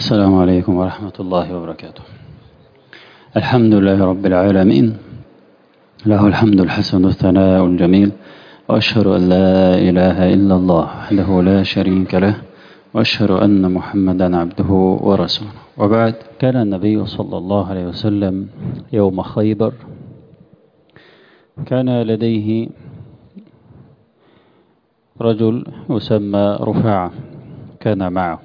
السلام عليكم ورحمة الله وبركاته الحمد لله رب العالمين له الحمد الحسن والثناء الجميل وأشهد أن لا إله إلا الله وحده لا شريك له وأشهد أن محمدا عبده ورسوله وبعد كان النبي صلى الله عليه وسلم يوم خيبر كان لديه رجل يسمى رفاعة كان معه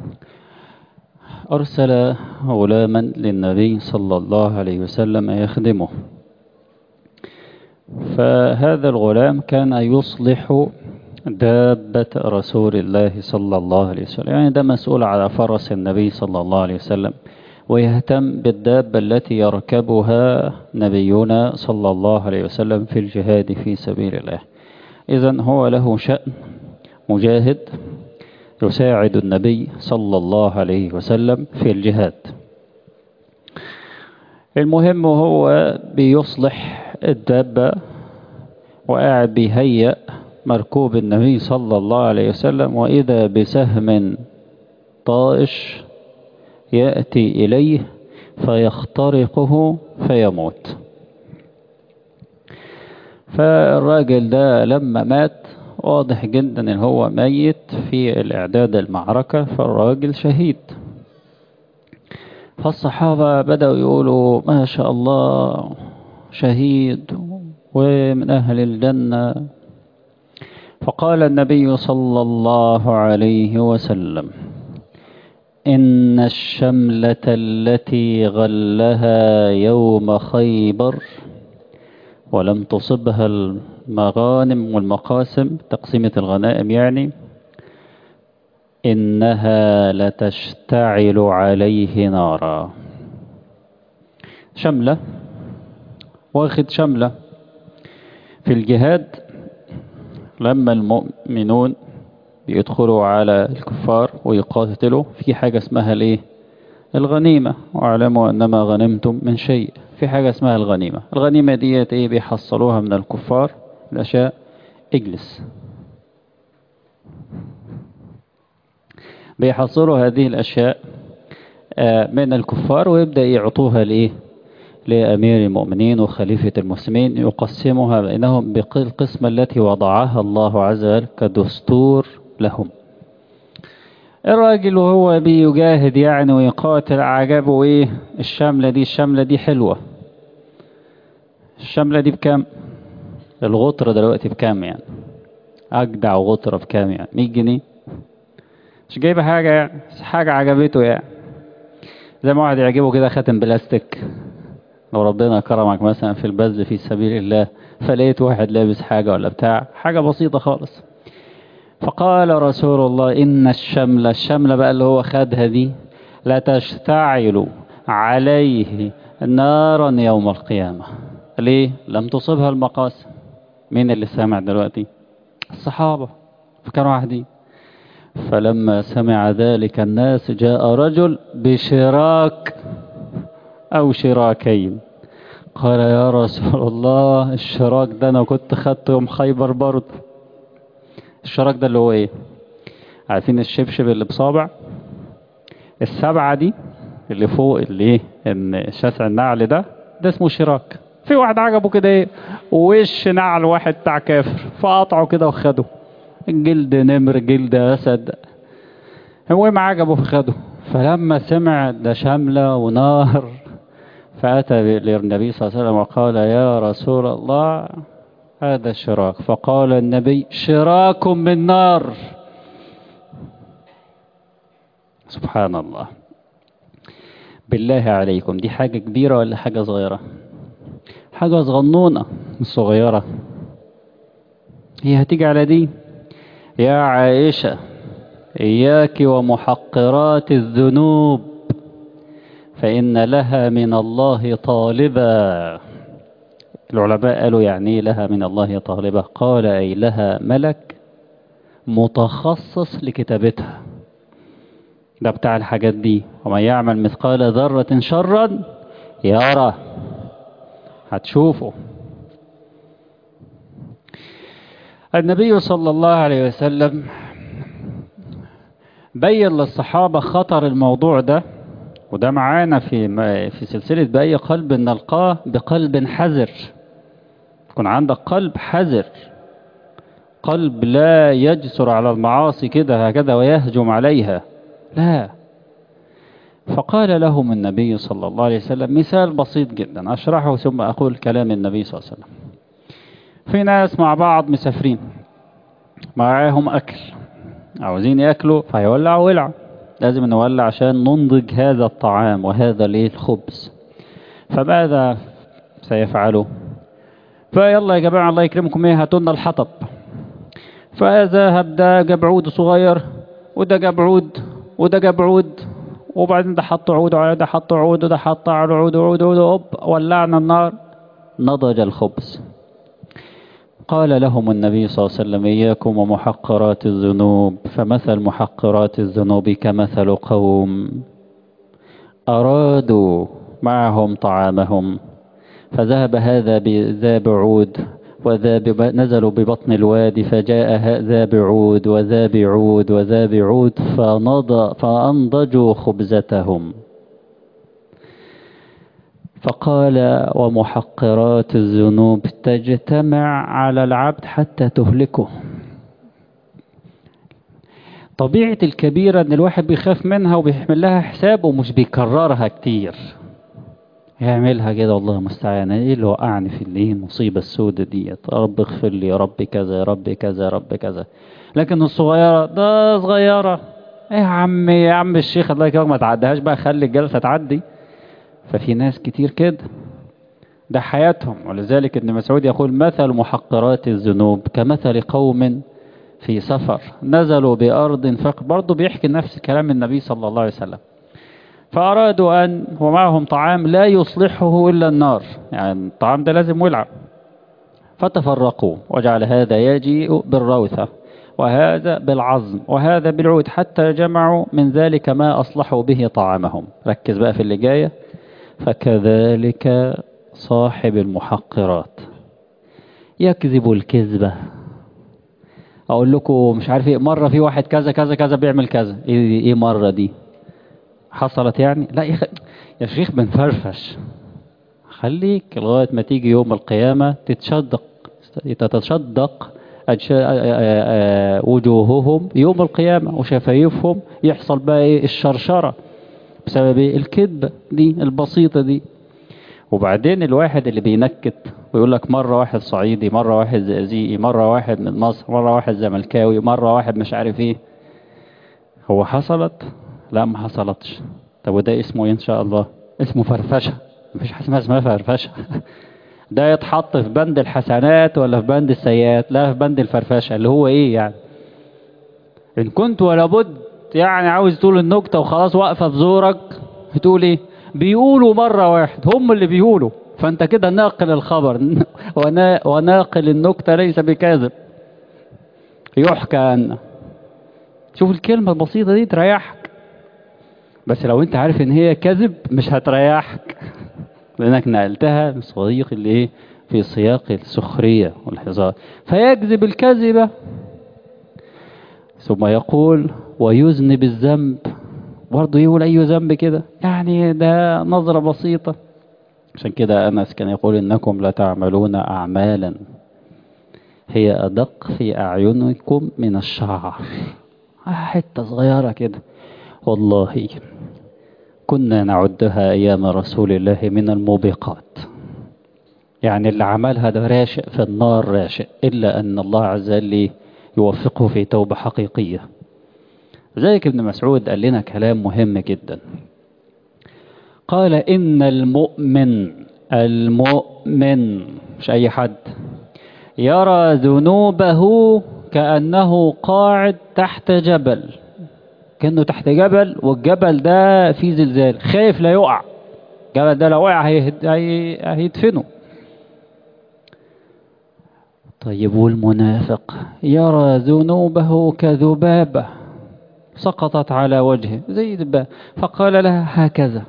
أرسل غلاما للنبي صلى الله عليه وسلم يخدمه فهذا الغلام كان يصلح دابة رسول الله صلى الله عليه وسلم يعني ده مسؤول على فرس النبي صلى الله عليه وسلم ويهتم بالدابة التي يركبها نبينا صلى الله عليه وسلم في الجهاد في سبيل الله إذا هو له شأن مجاهد يساعد النبي صلى الله عليه وسلم في الجهاد المهم هو بيصلح الدابة وقاعد بيهيأ مركوب النبي صلى الله عليه وسلم وإذا بسهم طائش يأتي إليه فيخترقه فيموت فالراجل ده لما مات واضح جدا ان هو ميت في الاعداد المعركة فالراجل شهيد فالصحابة بدأوا يقولوا ما شاء الله شهيد ومن أهل الجنة فقال النبي صلى الله عليه وسلم إن الشملة التي غلها يوم خيبر ولم تصبها المغانم والمقاسم تقسيمة الغنائم يعني إنها لتشتعل عليه نارا شملة واخد شملة في الجهاد لما المؤمنون يدخلوا على الكفار ويقاتلوا في حاجة اسمها الايه الغنيمة واعلموا انما غنمتم من شيء في حاجة اسمها الغنيمة الغنيمة ديت ايه بيحصلوها من الكفار الاشياء اجلس بيحصلوا هذه الاشياء من الكفار ويبدأ يعطوها لايه لأمير المؤمنين وخليفة المسلمين يقسمها بينهم بالقسمة التي وضعها الله عز وجل كدستور لهم الراجل وهو بيجاهد يعني ويقاتل عجبه ايه الشملة دي الشملة دي حلوة الشملة دي بكام الغطرة دلوقتي بكام يعني اجدع غطرة بكام يعني 100 جنيه مش جايبة حاجة يعني حاجة عجبته يعني زي ما واحد يعجبه كده خاتم بلاستيك لو ربنا كرمك مثلا في البذل في سبيل الله فلقيت واحد لابس حاجة ولا بتاع حاجة بسيطة خالص فقال رسول الله إن الشملة الشملة بقى اللي هو خدها دي لا تشتعل عليه نارا يوم القيامة ليه لم تصبها المقاسم مين اللي سامع دلوقتي الصحابة فكانوا واحدين فلما سمع ذلك الناس جاء رجل بشراك أو شراكين قال يا رسول الله الشراك ده أنا كنت خدته يوم خيبر برضه الشراك ده اللي هو إيه عارفين الشبشب اللي بصابع السبعة دي اللي فوق اللي إيه إن شاسع النعل ده ده اسمه شراك في واحد عجبه كده إيه وش نعل واحد بتاع كافر فقطعه كده وخده جلد نمر جلد أسد المهم عجبه فخده فلما سمع ده شملة ونار فأتى للنبي صلى الله عليه وسلم وقال يا رسول الله هذا الشراك فقال النبي شراك من نار سبحان الله بالله عليكم دي حاجة كبيرة ولا حاجة صغيرة حاجة صغنونة صغيرة هي هتيجي على دي يا عائشة إياك ومحقرات الذنوب فإن لها من الله طالبا العلماء قالوا يعني لها من الله طالبة قال أي لها ملك متخصص لكتابتها ده بتاع الحاجات دي ومن يعمل مثقال ذرة شرا يرى هتشوفه النبي صلى الله عليه وسلم بين للصحابة خطر الموضوع ده وده معانا في في سلسلة بأي قلب نلقاه بقلب حذر يكون عندك قلب حذر قلب لا يجسر على المعاصي كده هكذا ويهجم عليها لا فقال لهم النبي صلى الله عليه وسلم مثال بسيط جدا أشرحه ثم أقول كلام النبي صلى الله عليه وسلم في ناس مع بعض مسافرين معاهم أكل عاوزين يأكلوا فيولعوا ولع لازم نولع عشان ننضج هذا الطعام وهذا الايه الخبز فماذا سيفعلوا فيلا يا جماعة الله يكرمكم ايه هاتوا لنا الحطب فذهب ده جاب عود صغير وده جاب عود وده جاب عود وبعدين ده حط عود وعلى ده حط عود وده حط على عود وعود وعود هوب ولعنا النار نضج الخبز قال لهم النبي صلى الله عليه وسلم إياكم ومحقرات الذنوب فمثل محقرات الذنوب كمثل قوم أرادوا معهم طعامهم فذهب هذا ذا بعود وذا نزلوا ببطن الوادي فجاء ذا بعود وذا بعود وذا بعود فنض فأنضجوا خبزتهم فقال ومحقرات الذنوب تجتمع على العبد حتى تهلكه طبيعة الكبيرة ان الواحد بيخاف منها وبيحمل لها حساب ومش بيكررها كتير يعملها كده والله مستعان ايه اللي وقعني في الايه المصيبة السودة ديت رب اغفر لي يا رب كذا يا رب كذا يا رب كذا لكن الصغيرة ده صغيرة ايه يا عم يا عم الشيخ الله يكرمك ما تعديهاش بقى خلي الجلسة تعدي ففي ناس كتير كده ده حياتهم ولذلك ابن مسعود يقول مثل محقرات الذنوب كمثل قوم في سفر نزلوا بأرض فق برضه بيحكي نفس كلام النبي صلى الله عليه وسلم فأرادوا أن ومعهم طعام لا يصلحه إلا النار يعني الطعام ده لازم ولع فتفرقوا وجعل هذا يجيء بالروثة وهذا بالعظم وهذا بالعود حتى جمعوا من ذلك ما أصلحوا به طعامهم ركز بقى في اللي جايه فكذلك صاحب المحقرات يكذب الكذبة اقول لكم مش عارف ايه مرة في واحد كذا كذا كذا بيعمل كذا ايه, إيه مرة دي حصلت يعني لا يا, يا شيخ بنفرفش خليك لغاية ما تيجي يوم القيامة تتشدق تتشدق وجوههم يوم القيامة وشفايفهم يحصل بقى ايه الشرشرة بسبب الكذبة دي البسيطة دي وبعدين الواحد اللي بينكت ويقول لك مرة واحد صعيدي مرة واحد زقزيقي مرة واحد من مصر مرة واحد زملكاوي مرة واحد مش عارف ايه هو حصلت لا ما حصلتش طب وده اسمه ايه ان شاء الله اسمه فرفشة مفيش حاجة اسمها فرفشة ده يتحط في بند الحسنات ولا في بند السيئات لا في بند الفرفشة اللي هو ايه يعني ان كنت ولا بد يعني عاوز تقول النكتة وخلاص واقفة في زورك تقول ايه بيقولوا مرة واحد هم اللي بيقولوا فانت كده ناقل الخبر ونا وناقل النكتة ليس بكاذب يحكى أن شوف الكلمة البسيطة دي تريحك بس لو انت عارف ان هي كذب مش هتريحك لانك نقلتها من صديق اللي ايه في سياق السخرية والهزار فيكذب الكذبة ثم يقول ويذنب الذنب برضه يقول أي ذنب كده يعني ده نظرة بسيطة عشان كده أنس كان يقول إنكم لتعملون أعمالا هي أدق في أعينكم من الشعر حتة صغيرة كده والله كنا نعدها أيام رسول الله من الموبقات يعني اللي عملها ده راشق في النار راشق إلا أن الله عز وجل يوفقه في توبة حقيقية ذلك ابن مسعود قال لنا كلام مهم جدا قال إن المؤمن المؤمن مش أي حد يرى ذنوبه كأنه قاعد تحت جبل كأنه تحت جبل والجبل ده فيه زلزال خايف لا يقع الجبل ده لو وقع هيدفنه طيب والمنافق يرى ذنوبه كذبابة سقطت على وجهه زي دبابة فقال لها هكذا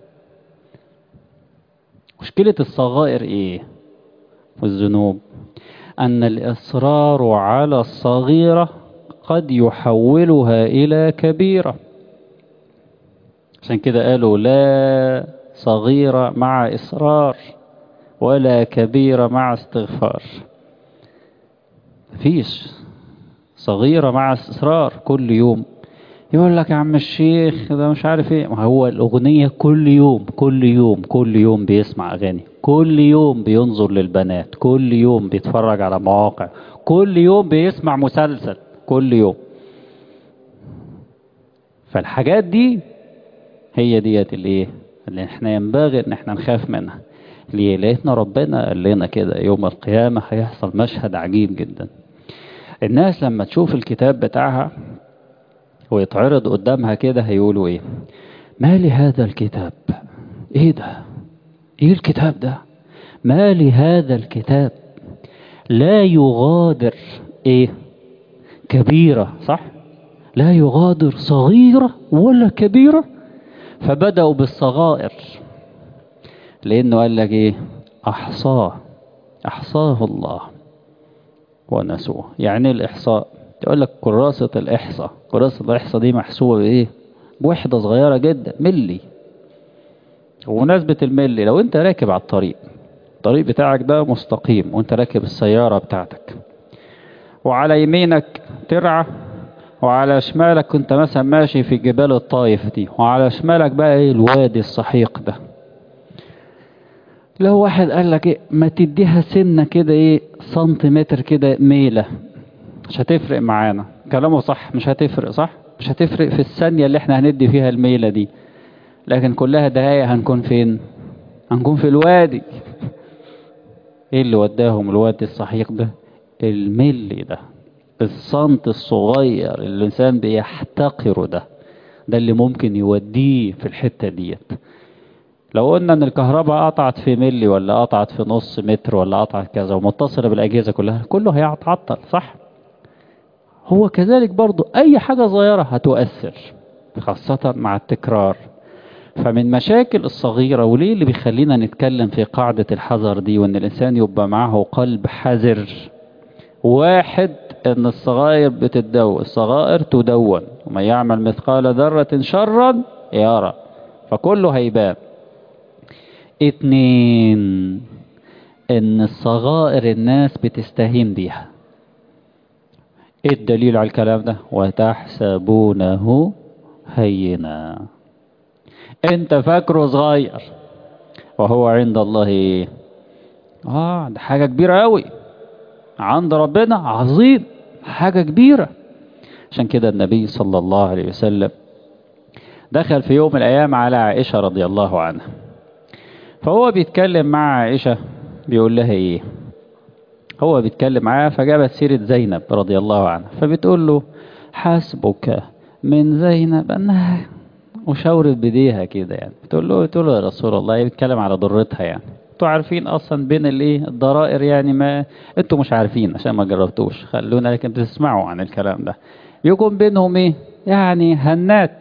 مشكلة الصغائر ايه والذنوب أن الإصرار على الصغيرة وقد يحولها إلى كبيرة عشان كده قالوا لا صغيرة مع إصرار ولا كبيرة مع استغفار مفيش صغيرة مع إصرار كل يوم يقول لك يا عم الشيخ ده مش عارف ايه ما هو الأغنية كل يوم كل يوم كل يوم بيسمع أغاني كل يوم بينظر للبنات كل يوم بيتفرج على مواقع كل يوم بيسمع مسلسل كل يوم فالحاجات دي هي ديت الايه اللي احنا ينبغي ان احنا نخاف منها ليه لقيتنا ربنا قال لنا كده يوم القيامة هيحصل مشهد عجيب جدا الناس لما تشوف الكتاب بتاعها ويتعرض قدامها كده هيقولوا ايه ما لهذا الكتاب ايه ده ايه الكتاب ده ما لهذا الكتاب لا يغادر ايه كبيرة صح لا يغادر صغيرة ولا كبيرة فبدأوا بالصغائر لأنه قال لك إيه أحصاه أحصاه الله ونسوه يعني الإحصاء يقول لك كراسة الإحصاء كراسة الإحصاء دي محسوبة بإيه بوحدة صغيرة جدا ملي ومناسبة الملي لو أنت راكب على الطريق الطريق بتاعك ده مستقيم وأنت راكب السيارة بتاعتك وعلى يمينك ترعى وعلى شمالك كنت مثلا ماشي في جبال الطايف دي وعلى شمالك بقى ايه الوادي السحيق ده لو واحد قال لك ايه ما تديها سنة كده ايه سنتيمتر كده ميلة مش هتفرق معانا كلامه صح مش هتفرق صح مش هتفرق في الثانية اللي احنا هندي فيها الميلة دي لكن كلها دقايق هنكون فين هنكون في الوادي ايه اللي وداهم الوادي السحيق ده الملي ده الصمت الصغير اللي الإنسان بيحتقره ده ده اللي ممكن يوديه في الحتة ديت لو قلنا ان الكهرباء قطعت في ملي ولا قطعت في نص متر ولا قطعت كذا ومتصلة بالأجهزة كلها كله هيتعطل صح هو كذلك برضو أي حاجة صغيرة هتؤثر خاصة مع التكرار فمن مشاكل الصغيرة وليه اللي بيخلينا نتكلم في قاعدة الحذر دي وان الإنسان يبقى معه قلب حذر واحد ان الصغائر بتدون الصغائر تدون ومن يعمل مثقال ذرة شرا يرى فكله هيبان اتنين ان الصغائر الناس بتستهين بيها ايه الدليل على الكلام ده وتحسبونه هينا انت فاكره صغير وهو عند الله ايه اه ده حاجة كبيرة قوي عند ربنا عظيم حاجة كبيرة عشان كده النبي صلى الله عليه وسلم دخل في يوم من الأيام على عائشة رضي الله عنها فهو بيتكلم مع عائشة بيقول لها إيه هو بيتكلم معاها فجابت سيرة زينب رضي الله عنها فبتقول له حسبك من زينب أنها وشاورت بديها كده يعني بتقول له تقول له يا رسول الله بيتكلم على ضرتها يعني انتوا عارفين اصلا بين الايه الضرائر يعني ما انتوا مش عارفين عشان ما جربتوش خلونا لكن بتسمعوا عن الكلام ده يكون بينهم ايه يعني هنات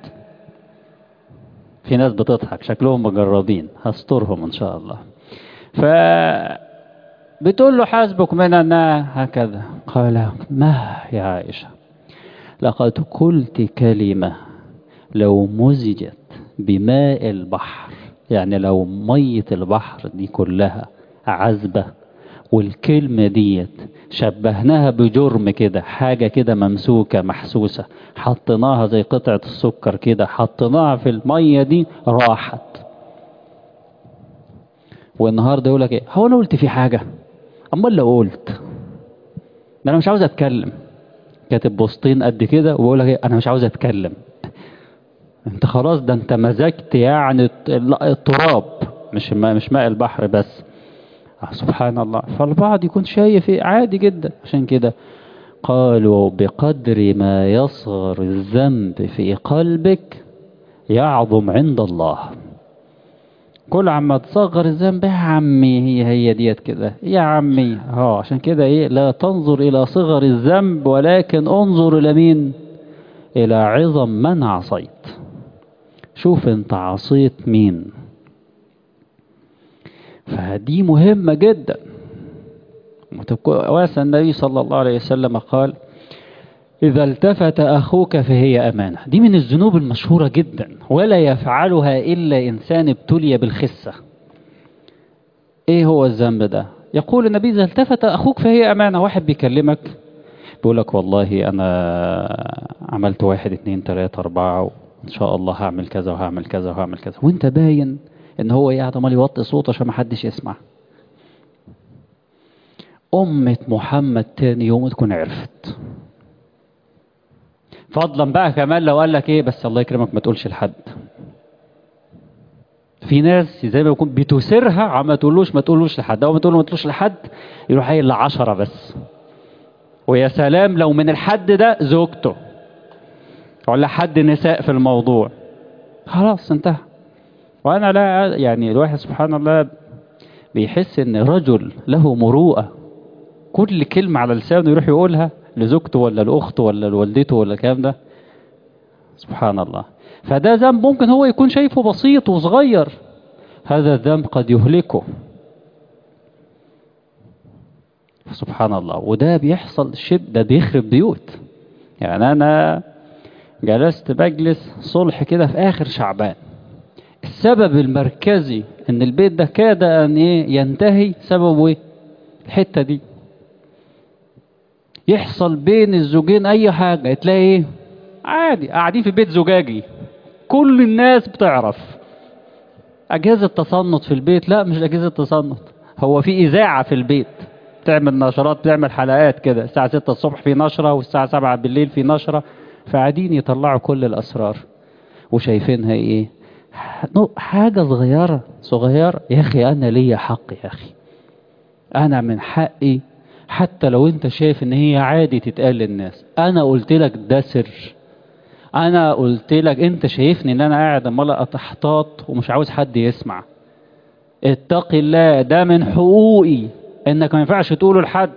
في ناس بتضحك شكلهم مجربين هسترهم ان شاء الله ف بتقول له حاسبك من انها هكذا قال ما يا عائشة لقد قلت كلمة لو مزجت بماء البحر يعني لو مية البحر دي كلها عذبة والكلمة ديت شبهناها بجرم كده حاجة كده ممسوكة محسوسة حطيناها زي قطعة السكر كده حطيناها في المية دي راحت والنهاردة يقول لك ايه هو انا قلت في حاجة امال لو قلت ده انا مش عاوز اتكلم كاتب بوسطين قد كده وبقول لك ايه انا مش عاوز اتكلم انت خلاص ده انت مزجت يعني التراب مش ماء مش ماء البحر بس سبحان الله فالبعض يكون شايف ايه عادي جدا عشان كده قالوا بقدر ما يصغر الذنب في قلبك يعظم عند الله كل عما تصغر الذنب يا عمي هي هي ديت كده يا عمي اه عشان كده ايه لا تنظر الى صغر الذنب ولكن انظر الى مين الى عظم من عصيت شوف انت عصيت مين فدي مهمة جدا واسع النبي صلى الله عليه وسلم قال إذا التفت أخوك فهي أمانة دي من الذنوب المشهورة جدا ولا يفعلها إلا إنسان ابتلي بالخسة إيه هو الذنب ده يقول النبي إذا التفت أخوك فهي أمانة واحد بيكلمك بيقول لك والله أنا عملت واحد اتنين تلاتة أربعة وإن شاء الله هعمل كذا وهعمل كذا وهعمل كذا وأنت باين إن هو قاعد عمال يوطي صوته عشان ما حدش يسمع أمة محمد تاني يوم تكون عرفت فضلا بقى كمان لو قال لك ايه بس الله يكرمك ما تقولش لحد في ناس زي ما يكون بتسرها عم تقولوش ما تقولوش لحد اول ما تقول ما تقولوش لحد يروح قايل لعشرة بس ويا سلام لو من الحد ده زوجته ولا حد نساء في الموضوع خلاص انتهى وانا لا يعني الواحد سبحان الله بيحس ان رجل له مروءة كل كلمة على لسانه يروح يقولها لزوجته ولا لأخته ولا لوالدته ولا الكلام ده سبحان الله فده ذنب ممكن هو يكون شايفه بسيط وصغير هذا الذنب قد يهلكه سبحان الله وده بيحصل شب ده بيخرب بيوت يعني أنا جلست مجلس صلح كده في آخر شعبان السبب المركزي ان البيت ده كاد ان ايه ينتهي سببه ايه الحتة دي يحصل بين الزوجين اي حاجة تلاقي ايه عادي قاعدين في بيت زجاجي كل الناس بتعرف اجهزة تصنت في البيت لا مش اجهزة تصنت هو في اذاعة في البيت بتعمل نشرات بتعمل حلقات كده الساعة 6 الصبح في نشرة والساعة 7 بالليل في نشرة فقاعدين يطلعوا كل الاسرار وشايفينها ايه حاجة صغيرة صغيرة يا أخي أنا ليا حق يا أخي أنا من حقي حتى لو أنت شايف إن هي عادي تتقال للناس أنا قلت لك ده سر أنا قلت لك أنت شايفني إن أنا قاعد أمال أتحتاط ومش عاوز حد يسمع اتق الله ده من حقوقي إنك ما ينفعش تقوله لحد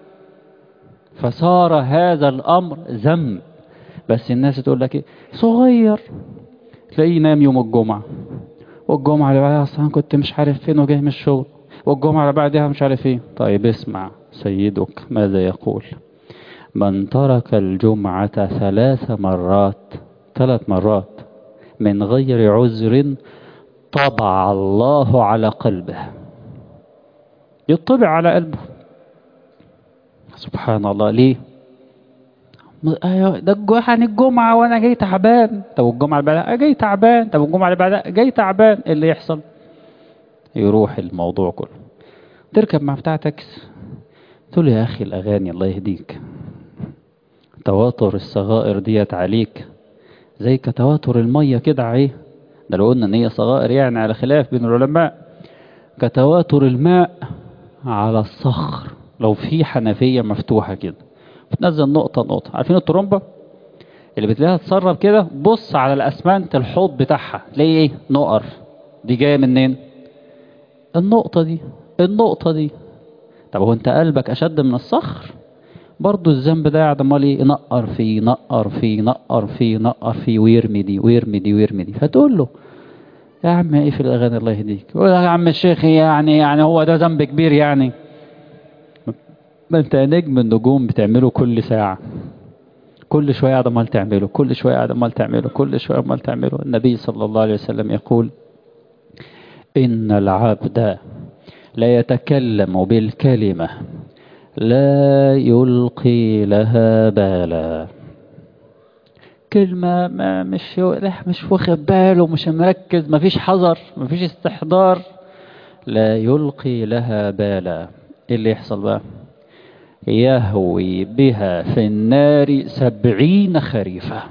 فصار هذا الأمر ذنب بس الناس تقول لك إيه صغير تلاقيه نام يوم الجمعة والجمعة اللي بعدها أصلا كنت مش عارف فين وجاي من الشغل والجمعة اللي بعدها مش عارف ايه طيب اسمع سيدك ماذا يقول من ترك الجمعة ثلاث مرات ثلاث مرات من غير عذر طبع الله على قلبه يطبع على قلبه سبحان الله ليه ايوه ده يعني الجمعة وانا جاي تعبان طب الجمعة اللي بعدها جاي تعبان طب الجمعة اللي بعدها جاي تعبان ايه اللي يحصل يروح الموضوع كله تركب مع بتاع تاكس تقول يا اخي الاغاني الله يهديك تواتر الصغائر ديت عليك زي كتواتر المية كده عليه ده لو قلنا ان هي صغائر يعني على خلاف بين العلماء كتواتر الماء على الصخر لو في حنفية مفتوحة كده بتنزل نقطة نقطة عارفين الترومبة اللي بتلاقيها تسرب كده بص على الاسمنت الحوض بتاعها تلاقي ايه نقر دي جاية منين النقطة دي النقطة دي طب هو انت قلبك اشد من الصخر برضو الذنب ده قاعد امال ايه ينقر فيه ينقر فيه ينقر فيه ينقر فيه ويرمي دي ويرمي دي ويرمي دي فتقول له يا عم ايه في الاغاني الله يهديك يقول يا عم الشيخ يعني يعني هو ده ذنب كبير يعني ما انت نجم النجوم بتعمله كل ساعة كل شوية قاعد امال تعمله كل شوية قاعد امال تعمله كل شوية امال تعمله النبي صلى الله عليه وسلم يقول إن العبد لا يتكلم بالكلمة لا يلقي لها بالا كلمة ما مش لا مش واخد باله مش مركز ما فيش حذر ما فيش استحضار لا يلقي لها بالا ايه اللي يحصل بقى يهوي بها في النار سبعين خريفة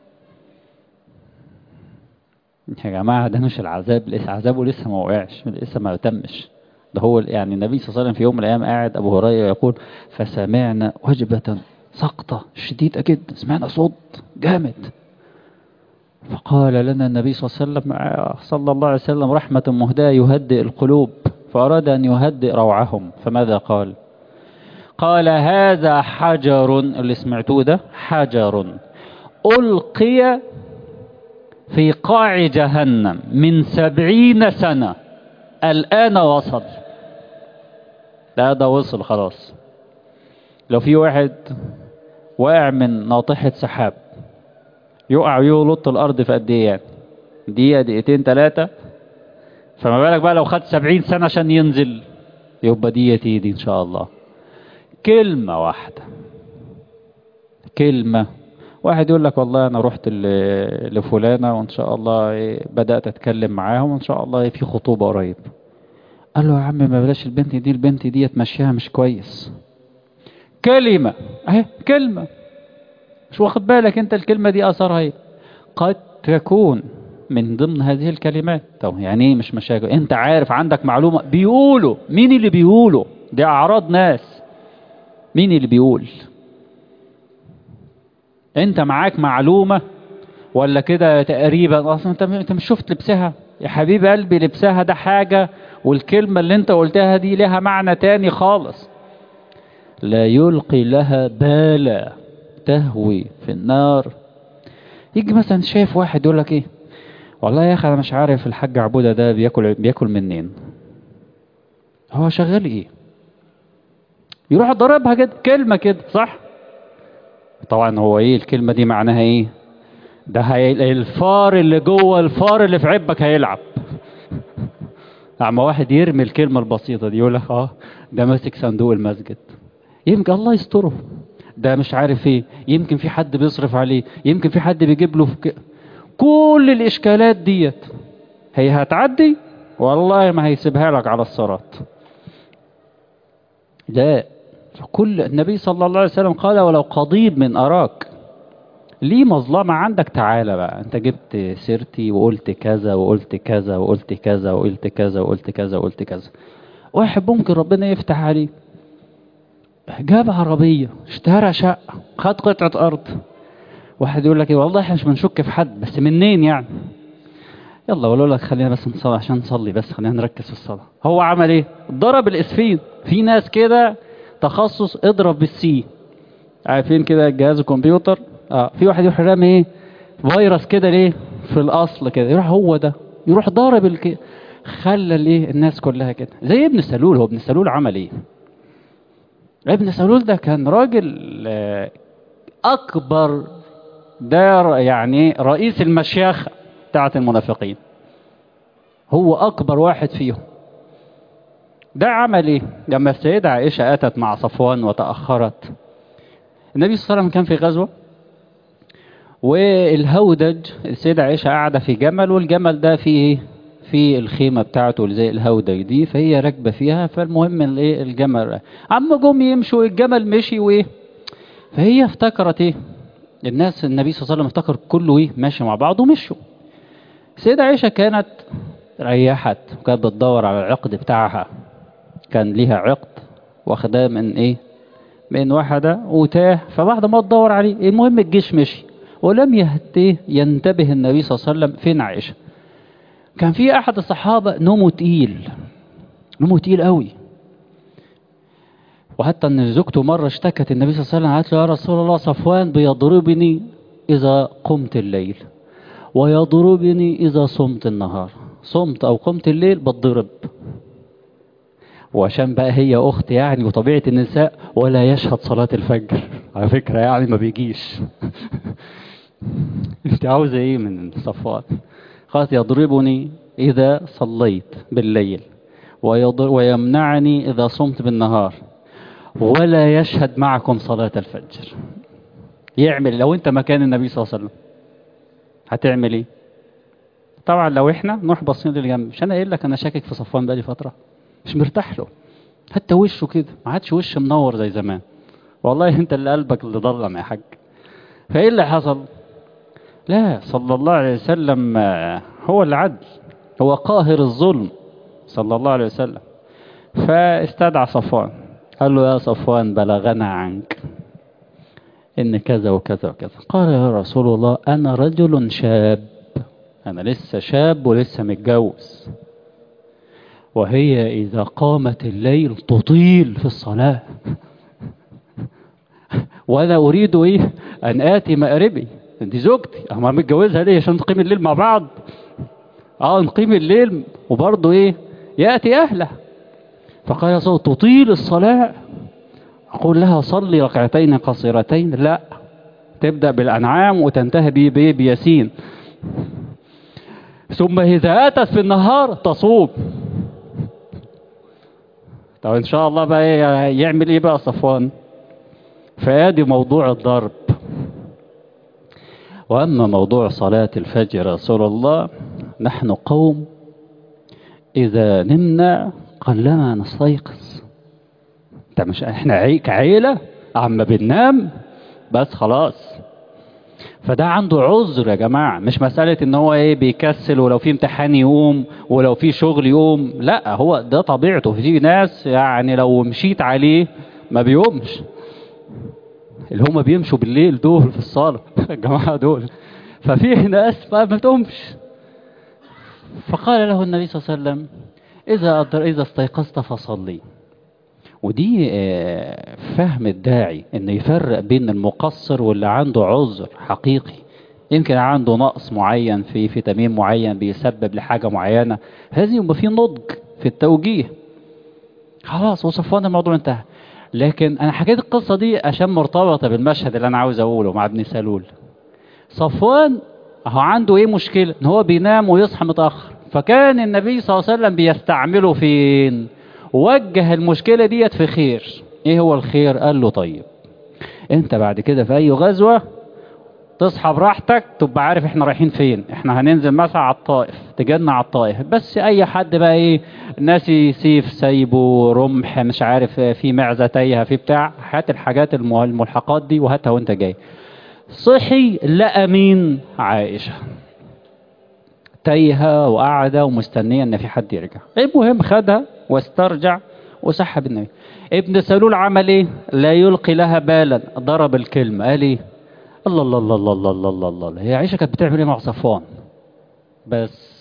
يا جماعة ده مش العذاب لسه عذابه لسه ما وقعش لسه ما تمش ده هو يعني النبي صلى الله عليه وسلم في يوم من الأيام قاعد أبو هريرة يقول فسمعنا وجبة سقطة شديدة جدا سمعنا صوت جامد فقال لنا النبي صلى الله عليه وسلم صلى الله عليه وسلم رحمة مهداة يهدئ القلوب فأراد أن يهدئ روعهم فماذا قال قال هذا حجر اللي سمعتوه ده حجر ألقي في قاع جهنم من سبعين سنة الآن وصل لا ده وصل خلاص لو في واحد واقع من ناطحة سحاب يقع ويلط الأرض في قد إيه يعني دقيقة دقيقتين ثلاثة فما بالك بقى لو خد سبعين سنة عشان ينزل يبقى دي دي إن شاء الله كلمة واحدة كلمة واحد يقول لك والله أنا رحت لفلانة وإن شاء الله بدأت أتكلم معاهم وإن شاء الله في خطوبة قريب قال له يا عم ما بلاش البنت دي البنت دي تمشيها مش كويس كلمة اهي كلمة مش واخد بالك انت الكلمة دي اثرها ايه قد تكون من ضمن هذه الكلمات طب يعني ايه مش مشاكل انت عارف عندك معلومة بيقولوا مين اللي بيقولوا دي اعراض ناس مين اللي بيقول انت معاك معلومة ولا كده تقريبا اصلا انت انت مش شفت لبسها يا حبيب قلبي لبسها ده حاجة والكلمة اللي انت قلتها دي لها معنى تاني خالص لا يلقي لها بالا تهوي في النار يجي مثلا شايف واحد يقول لك ايه والله يا اخي انا مش عارف الحاج عبودة ده بياكل بياكل منين هو شغال ايه يروح ضربها كده كلمة كده صح طبعا هو ايه الكلمة دي معناها ايه ده هي الفار اللي جوه الفار اللي في عبك هيلعب اما واحد يرمي الكلمة البسيطة دي يقول لك اه ده ماسك صندوق المسجد يمكن الله يستره ده مش عارف ايه يمكن في حد بيصرف عليه يمكن في حد بيجيب له ك... كل الاشكالات ديت هي هتعدي والله ما هيسيبها لك على الصراط لا كل النبي صلى الله عليه وسلم قال ولو قضيب من أراك ليه مظلمة عندك تعالى بقى انت جبت سيرتي وقلت كذا وقلت كذا وقلت كذا وقلت كذا وقلت كذا وقلت كذا واحد ممكن ربنا يفتح عليه جاب عربية اشترى شقة خد قطعة أرض واحد يقول لك ايه والله احنا مش بنشك في حد بس منين يعني يلا ولا لك خلينا بس نصلي عشان نصلي بس خلينا نركز في الصلاة هو عمل ايه ضرب الاسفين في ناس كده تخصص اضرب بالسي عارفين كده جهاز الكمبيوتر اه في واحد يروح رامي ايه فيروس كده ليه في الاصل كده يروح هو ده يروح ضارب الك... خلى الايه الناس كلها كده زي ابن سلول هو ابن سلول عمل ايه ابن سلول ده كان راجل اكبر ده يعني رئيس المشيخة بتاعت المنافقين هو اكبر واحد فيهم ده عمل ايه لما السيدة عائشة اتت مع صفوان وتأخرت النبي صلى الله عليه وسلم كان في غزوة والهودج السيدة عائشة قاعدة في جمل والجمل ده فيه في الخيمة بتاعته زي الهودج دي فهي راكبة فيها فالمهم الايه الجمل عم جم يمشوا الجمل مشي وايه فهي افتكرت ايه الناس النبي صلى الله عليه وسلم افتكر كله ايه ماشي مع بعض ومشوا السيدة عائشة كانت ريحت وكانت بتدور على العقد بتاعها كان ليها عقد واخداه من ايه من واحدة وتاه فبعد ما تدور عليه المهم الجيش مشي ولم يهتيه ينتبه النبي صلى الله عليه وسلم فين عائشة كان في احد الصحابة نومه تقيل نومه تقيل قوي وحتى ان زوجته مرة اشتكت النبي صلى الله عليه وسلم قالت له يا رسول الله صفوان بيضربني اذا قمت الليل ويضربني اذا صمت النهار صمت او قمت الليل بتضرب وعشان بقى هي اخت يعني وطبيعة النساء ولا يشهد صلاة الفجر على فكرة يعني ما بيجيش انت عاوزة ايه من صفوان قالت يضربني اذا صليت بالليل ويمنعني اذا صمت بالنهار ولا يشهد معكم صلاة الفجر يعمل لو انت مكان النبي صلى الله عليه وسلم هتعمل ايه طبعا لو احنا نروح باصين للجنب مش انا قايل لك انا شاكك في صفوان بقالي فتره مش مرتاح له حتى وشه كده ما عادش وش منور زي زمان والله انت اللي قلبك اللي ضلم يا حاج فايه اللي حصل لا صلى الله عليه وسلم هو اللي عدل هو قاهر الظلم صلى الله عليه وسلم فاستدعى صفوان قال له يا صفوان بلغنا عنك ان كذا وكذا وكذا قال يا رسول الله انا رجل شاب انا لسه شاب ولسه متجوز وهي إذا قامت الليل تطيل في الصلاة وأنا أريد إيه أن آتي مقربي دي زوجتي أما متجوزها ليه عشان نقيم الليل مع بعض اه نقيم الليل وبرضه ايه يأتي أهله فقال يا صوت تطيل الصلاة أقول لها صلي ركعتين قصيرتين لا تبدأ بالأنعام وتنتهي بي- بي- بياسين ثم إذا أتت في النهار تصوم طب إن شاء الله بقى إيه يعمل إيه بقى صفوان فادي موضوع الضرب وأما موضوع صلاة الفجر رسول الله نحن قوم إذا نمنا قلما نستيقظ انت مش احنا عي... كعيلة عم بننام بس خلاص فده عنده عذر يا جماعة مش مسألة ان هو ايه بيكسل ولو في امتحان يقوم ولو في شغل يقوم لا هو ده طبيعته في ناس يعني لو مشيت عليه ما بيقومش اللي هم بيمشوا بالليل دول في الصالة الجماعة دول ففي ناس ما بتقومش فقال له النبي صلى الله عليه وسلم إذا أدر إذا استيقظت فصلي ودي آه، فهم الداعي انه يفرق بين المقصر واللي عنده عذر حقيقي يمكن عنده نقص معين في فيتامين معين بيسبب لحاجة معينة هذه يبقى في نضج في التوجيه خلاص وصفوان الموضوع انتهى لكن انا حكيت القصة دي عشان مرتبطة بالمشهد اللي انا عاوز اقوله مع ابن سلول صفوان هو عنده ايه مشكلة ان هو بينام ويصحى متأخر فكان النبي صلى الله عليه وسلم بيستعمله فين وجه المشكلة ديت في خير ايه هو الخير قال له طيب انت بعد كده في اي غزوة تصحى براحتك تبقى عارف احنا رايحين فين احنا هننزل مثلا على الطائف تجينا على الطائف بس اي حد بقى ايه ناسي سيف سايبه رمح مش عارف في معزة تايهة في بتاع هات الحاجات المه- الملحقات دي وهاتها وانت جاي صحي لقى مين عائشة تايهة وقاعدة ومستنية ان في حد يرجع المهم خدها واسترجع وسحب النبي ابن سلول عمل ايه لا يلقي لها بالا ضرب الكلمة قال ايه الله الله الله الله الله الله الله, الله. هي عائشة كانت بتعمل ايه مع صفوان بس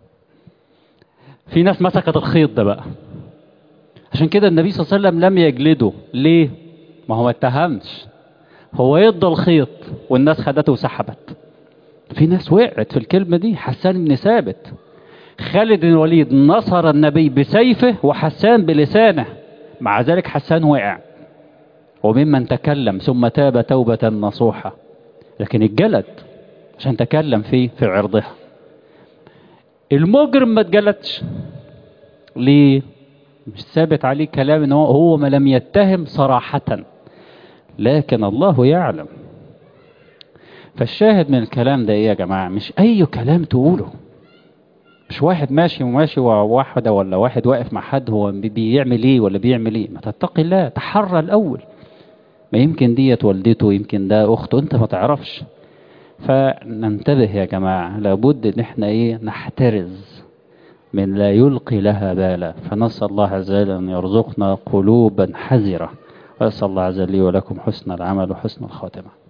في ناس مسكت الخيط ده بقى عشان كده النبي صلى الله عليه وسلم لم يجلده ليه ما هو ما اتهمش هو يضى الخيط والناس خدته وسحبت في ناس وقعت في الكلمة دي حسان بن ثابت خالد بن الوليد نصر النبي بسيفه وحسان بلسانه مع ذلك حسان وقع وممن تكلم ثم تاب توبة نصوحة لكن الجلد عشان تكلم فيه في عرضها المجرم ما اتجلدش ليه مش ثابت عليه كلام ان هو هو ما لم يتهم صراحة لكن الله يعلم فالشاهد من الكلام ده ايه يا جماعة مش اي كلام تقوله مش واحد ماشي وماشي وواحدة ولا واحد واقف مع حد هو بي- بيعمل ايه ولا بيعمل ايه ما تتقي الله تحرى الاول ما يمكن ديت والدته يمكن ده اخته انت ما تعرفش فننتبه يا جماعة لابد ان احنا ايه نحترز من لا يلقي لها بالا فنسأل الله عز وجل ان يرزقنا قلوبا حذرة وأسأل الله عز وجل لي ولكم حسن العمل وحسن الخاتمة